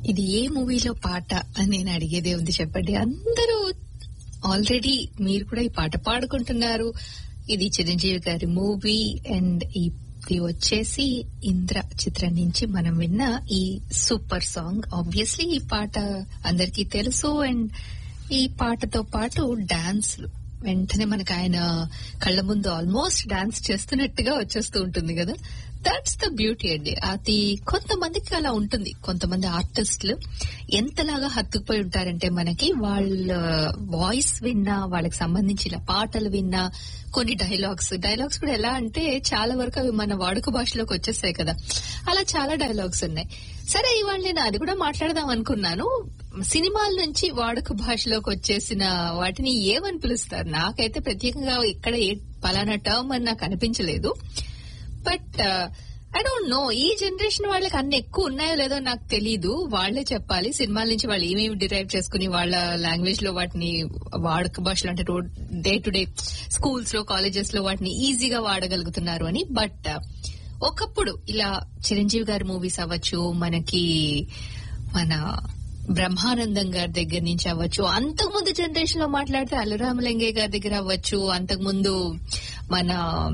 ఇది ఏ మూవీలో పాట అని నేను అడిగేదే ఉంది చెప్పండి అందరూ ఆల్రెడీ మీరు కూడా ఈ పాట పాడుకుంటున్నారు ఇది చిరంజీవి గారి మూవీ అండ్ ఇది వచ్చేసి ఇంద్ర చిత్రం నుంచి మనం విన్న ఈ సూపర్ సాంగ్ ఆబ్వియస్లీ ఈ పాట అందరికీ తెలుసు అండ్ ఈ పాటతో పాటు డాన్స్ వెంటనే మనకు ఆయన కళ్ళ ముందు ఆల్మోస్ట్ డాన్స్ చేస్తున్నట్టుగా వచ్చేస్తూ ఉంటుంది కదా దట్స్ ద బ్యూటీ అండి అది కొంతమందికి అలా ఉంటుంది కొంతమంది ఆర్టిస్టులు ఎంతలాగా హత్తుకుపోయి ఉంటారంటే మనకి వాళ్ళ వాయిస్ విన్నా వాళ్ళకి సంబంధించిన పాటలు విన్నా కొన్ని డైలాగ్స్ డైలాగ్స్ కూడా ఎలా అంటే చాలా వరకు అవి మన వాడుక భాషలోకి వచ్చేస్తాయి కదా అలా చాలా డైలాగ్స్ ఉన్నాయి సరే ఇవాళ నేను అది కూడా మాట్లాడదాం అనుకున్నాను సినిమాల నుంచి వాడుక భాషలోకి వచ్చేసిన వాటిని ఏమని పిలుస్తారు నాకైతే ప్రత్యేకంగా ఇక్కడ ఏ పలానా టర్మ్ అని నాకు అనిపించలేదు బట్ ఐ డోంట్ నో ఈ జనరేషన్ వాళ్ళకి అన్ని ఎక్కువ ఉన్నాయో లేదో నాకు తెలీదు వాళ్లే చెప్పాలి సినిమాల నుంచి వాళ్ళు ఏమేమి డిరైవ్ చేసుకుని వాళ్ళ లాంగ్వేజ్ లో వాటిని వాడుక భాషలో అంటే డే టు డే స్కూల్స్ లో కాలేజెస్ లో వాటిని ఈజీగా వాడగలుగుతున్నారు అని బట్ ఒకప్పుడు ఇలా చిరంజీవి గారి మూవీస్ అవ్వచ్చు మనకి మన బ్రహ్మానందం గారి దగ్గర నుంచి అవ్వచ్చు అంతకుముందు జనరేషన్ లో మాట్లాడితే అల్లరామలింగే గారి దగ్గర అవ్వచ్చు అంతకుముందు మన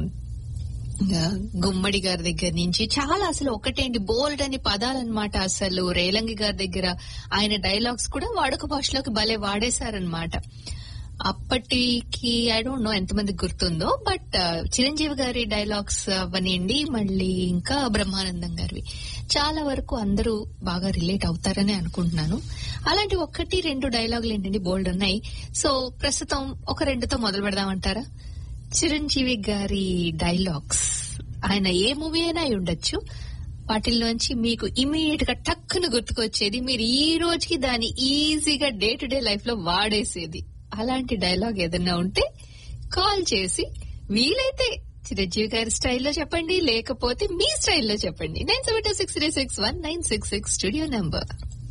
గుమ్మడి గారి దగ్గర నుంచి చాలా అసలు ఒకటేంటి బోల్డ్ అని పదాలన్నమాట అసలు రేలంగి గారి దగ్గర ఆయన డైలాగ్స్ కూడా వాడుక భాషలోకి భలే వాడేశారనమాట అప్పటికి ఐ డోంట్ నో ఎంతమందికి గుర్తుందో బట్ చిరంజీవి గారి డైలాగ్స్ అవనివ్వండి మళ్ళీ ఇంకా బ్రహ్మానందం గారివి చాలా వరకు అందరూ బాగా రిలేట్ అవుతారని అనుకుంటున్నాను అలాంటి ఒక్కటి రెండు డైలాగులు ఏంటండి బోల్డ్ ఉన్నాయి సో ప్రస్తుతం ఒక రెండుతో మొదలు పెడదామంటారా చిరంజీవి గారి డైలాగ్స్ ఆయన ఏ మూవీ అయినా అయి ఉండొచ్చు వాటిల్లోంచి మీకు ఇమీడియట్ గా టక్కును గుర్తుకొచ్చేది మీరు ఈ రోజుకి దాన్ని ఈజీగా డే టు డే లైఫ్ లో వాడేసేది అలాంటి డైలాగ్ ఏదన్నా ఉంటే కాల్ చేసి వీలైతే చిరంజీవి గారి స్టైల్లో చెప్పండి లేకపోతే మీ స్టైల్లో చెప్పండి nine seven two six three six one nine six six studio number